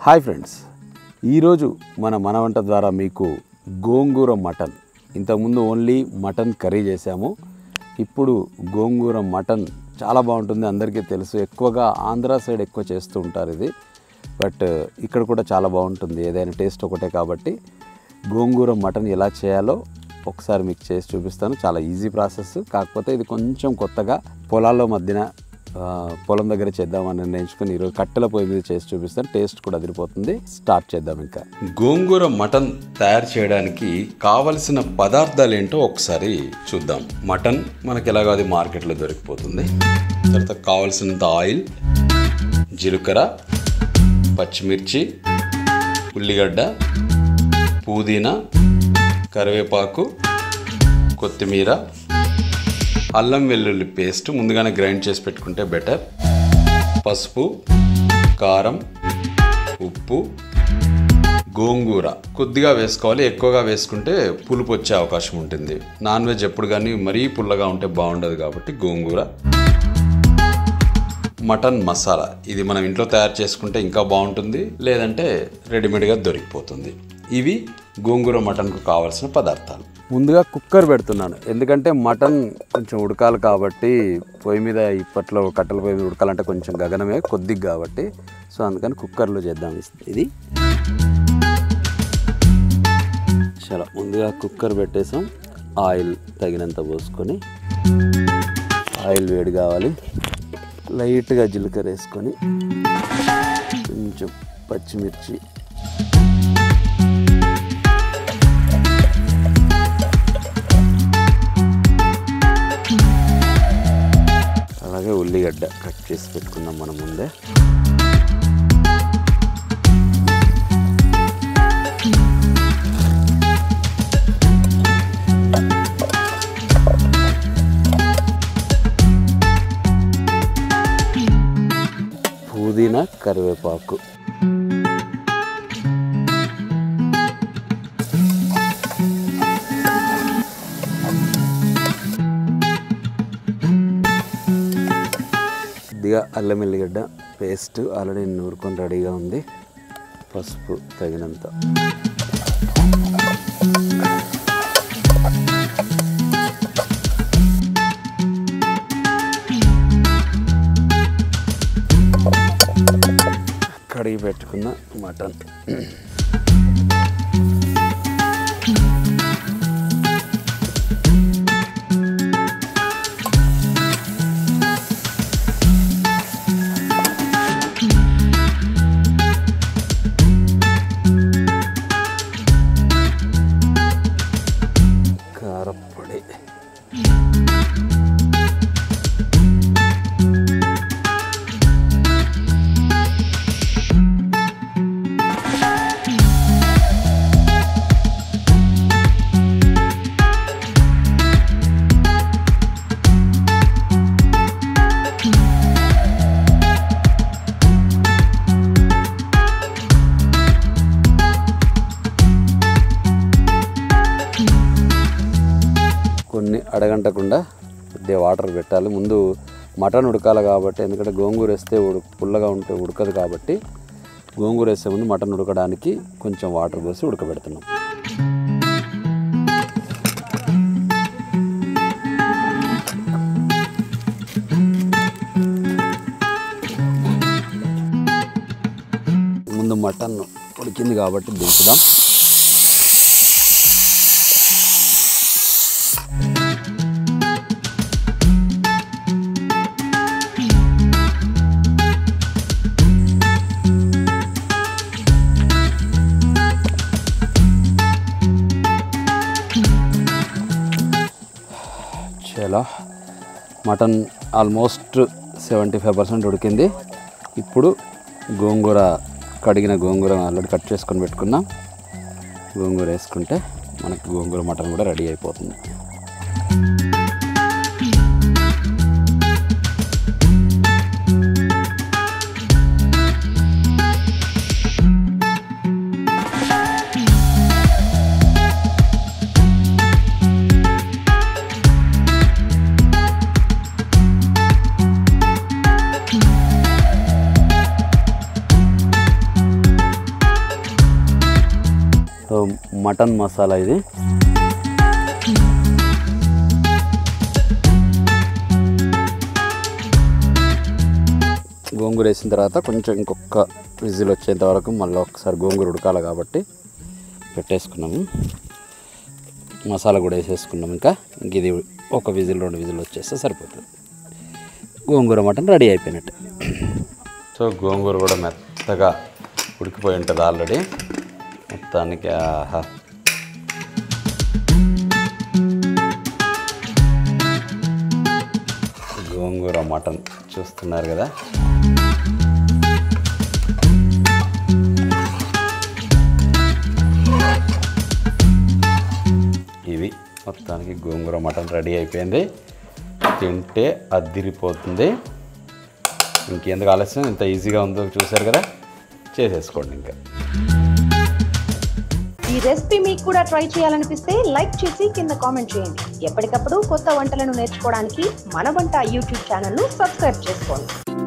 hi friends ఈరోజు మన మన వంట ద్వారా మీకు గోంగూర మటన్ ఇంతకుముందు ఓన్లీ మటన్ కర్రీ చేసాము ఇప్పుడు గోంగూర మటన్ చాలా బాగుంటుంది అందరికీ తెలుసు ఎక్కువగా ఆంధ్ర సైడ్ ఎక్కువ చేస్తూ ఉంటారు ఇది బట్ ఇక్కడ కూడా చాలా బాగుంటుంది ఏదైనా టేస్ట్ ఒకటే కాబట్టి గోంగూర మటన్ ఎలా చేయాలో ఒకసారి మీకు చేసి చూపిస్తాను చాలా ఈజీ ప్రాసెస్ కాకపోతే ఇది కొంచెం కొత్తగా పొలాల్లో మధ్యన ఆ, పొలం దగ్గర చేద్దామని నిర్ణయించుకుని ఈరోజు కట్టెల పొయ్యి మీద చేసి చూపిస్తాను టేస్ట్ కూడా అదిరిపోతుంది స్టార్ట్ చేద్దాం ఇంకా గోంగూర మటన్ తయారు చేయడానికి కావలసిన పదార్థాలు ఏంటో ఒకసారి చూద్దాం మటన్ మనకి ఎలాగో అది మార్కెట్లో దొరికిపోతుంది తర్వాత కావలసినంత ఆయిల్ జీలకర్ర పచ్చిమిర్చి ఉల్లిగడ్డ పుదీనా కరివేపాకు కొత్తిమీర అల్లం వెల్లుల్లి పేస్ట్ ముందుగానే గ్రైండ్ చేసి పెట్టుకుంటే బెటర్ పసుపు కారం ఉప్పు గోంగూర కొద్దిగా వేసుకోవాలి ఎక్కువగా వేసుకుంటే పులుపు వచ్చే అవకాశం ఉంటుంది నాన్ వెజ్ ఎప్పుడు కానీ మరీ పుల్లగా ఉంటే బాగుండదు కాబట్టి గోంగూర మటన్ మసాలా ఇది మనం ఇంట్లో తయారు చేసుకుంటే ఇంకా బాగుంటుంది లేదంటే రెడీమేడ్గా దొరికిపోతుంది ఇవి గోంగూర మటన్కు కావాల్సిన పదార్థాలు ముందుగా కుక్కర్ పెడుతున్నాను ఎందుకంటే మటన్ కొంచెం ఉడకాలి కాబట్టి పొయ్యి మీద ఇప్పట్లో కట్టెల పొయ్యి మీద ఉడకాలంటే కొంచెం గగనమే కొద్దిగా కాబట్టి సో అందుకని కుక్కర్లో చేద్దాం ఇది చాలా ముందుగా కుక్కర్ పెట్టేసాం ఆయిల్ తగినంత పోసుకొని ఆయిల్ వేడి కావాలి లైట్గా జీలకర్ర వేసుకొని కొంచెం పచ్చిమిర్చి అలాగే ఉల్లిగడ్డ కట్ చేసి పెట్టుకున్నాం మనం ముందే పుదీనా కరివేపాకు కొద్దిగా అల్లం ఎల్లిగడ్డ పేస్ట్ ఆల్రెడీ నూరుకొని రెడీగా ఉంది పసుపు తగినంత కడిగి పెట్టుకున్న మటన్ కారపొడి కొన్ని అడగంటకుండా కొద్దిగా వాటర్ పెట్టాలి ముందు మటన్ ఉడకాలి కాబట్టి ఎందుకంటే గోంగూర వేస్తే ఉడు పుల్లగా ఉంటే ఉడకదు కాబట్టి గోంగూర వేసే ముందు మటన్ ఉడకడానికి కొంచెం వాటర్ పోసి ఉడకబెడుతున్నాం ముందు మటన్ ఉడికింది కాబట్టి దించుదాం చాలా mutton almost seventy five percent ఉడికింది ఇప్పుడు గోంగూర కడిగిన గోంగూర ఆల్రెడీ కట్ చేసుకొని పెట్టుకున్నాం గోంగూర వేసుకుంటే మనకి గోంగూర మటన్ కూడా రెడీ అయిపోతుంది మటన్ మసాలా ఇది గోంగూర వేసిన తర్వాత కొంచెం ఇంకొక విజిల్ వచ్చేంత వరకు మళ్ళీ ఒకసారి గోంగూర ఉడకాలి కాబట్టి పెట్టేసుకున్నాము మసాలా కూడా వేసేసుకున్నాం ఇంకా ఇంక ఇది ఒక విజిల్ రెండు విజిల్ వచ్చేస్తే సరిపోతుంది గోంగూర మటన్ రెడీ అయిపోయినట్టు సో గోంగూర కూడా మెత్తగా ఉడికిపోయి ఉంటుంది ఆల్రెడీ మొత్తానికి ఆహా గోంగూర మటన్ చూస్తున్నారు కదా ఇది మొత్తానికి గోంగూర మటన్ రెడీ అయిపోయింది తింటే అద్దిరిపోతుంది ఇంకెందుకు ఆలస్యం ఇంత ఈజీగా ఉందో చూశారు కదా చేసేసుకోండి ఇంకా ఈ రెసిపీ మీకు కూడా ట్రై చేయాలనిపిస్తే లైక్ చేసి కింద కామెంట్ చేయండి ఎప్పటికప్పుడు కొత్త వంటలను నేర్చుకోవడానికి మన వంట యూట్యూబ్ ఛానల్ను సబ్స్క్రైబ్ చేసుకోండి